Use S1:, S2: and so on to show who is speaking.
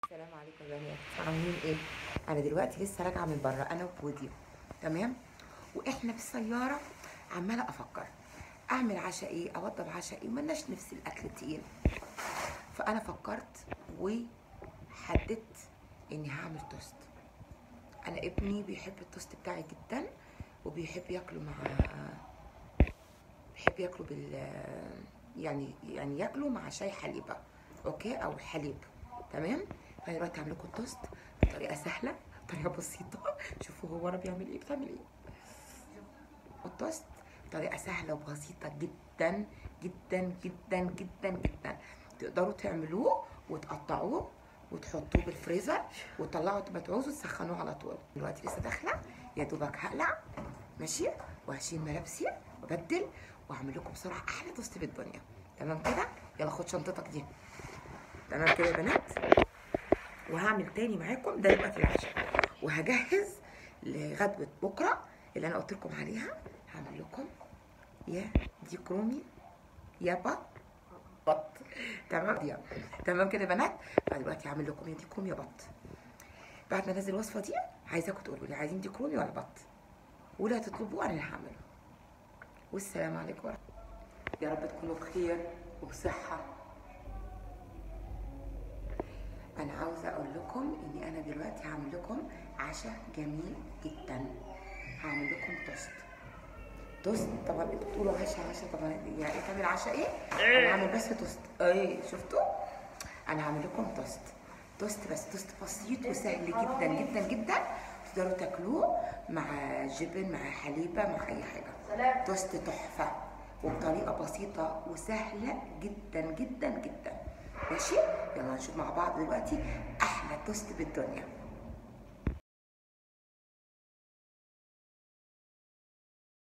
S1: السلام عليكم يا بنات عاملين ايه انا دلوقتي لسه راجعه من بره انا وبودي تمام واحنا في السياره عماله افكر اعمل عشاء ايه اوضب عشاء ايه ملناش نفس الاكل تقيل فانا فكرت وحددت اني هعمل توست انا ابني بيحب التوست بتاعي جدا وبيحب ياكله مع بيحب ياكله بال يعني يعني ياكله مع شاي حليبه اوكي او حليب تمام فانا دلوقتي هعمل لكم التوست بطريقه سهله بطريقه بسيطه شوفوا هو انا بيعمل ايه بتعمل ايه التوست بطريقه سهله وبسيطه جدا جدا جدا جدا جدا تقدروا تعملوه وتقطعوه وتحطوه بالفريزر وتطلعوا ما تعوزوا تسخنوه على طول دلوقتي لسه داخله يا دوبك هقلع ماشي وهشيل ملابسي وابدل واعمل لكم بسرعه احلى توست في الدنيا تمام كده يلا خد شنطتك دي تمام كده يا بنات وهعمل تاني معاكم ده يبقى في العشاء وهجهز لغدوه بكره اللي انا قلت لكم عليها هعمل لكم يا ديك رومي يا بط بط تمام دي تمام كده يا بنات فدلوقتي هعمل لكم يا ديك رومي يا بط بعد ما انزل الوصفه دي عايزاكم تقولوا لي عايزين ديك رومي ولا بط واللي هتطلبوه انا اللي هعمله والسلام عليكم ورحمه يا رب تكونوا بخير وبصحه انا عاوزه اقول لكم اني انا دلوقتي هعمل لكم عشاء جميل جدا هعمل لكم توست توست طبعا انتوا بتقولوا عشاء عشاء طبعا يعني ايه تعمل عشاء ايه؟ انا هعمل بس توست ايه شفتوا؟ انا هعمل لكم توست توست بس توست بسيط وسهل جدا جدا جدا تقدروا تاكلوه مع جبن مع حليبه مع اي حاجه توست تحفه وبطريقه بسيطه وسهله جدا جدا جدا ماشي يلا نشوف مع بعض دلوقتي احلى توست بالدنيا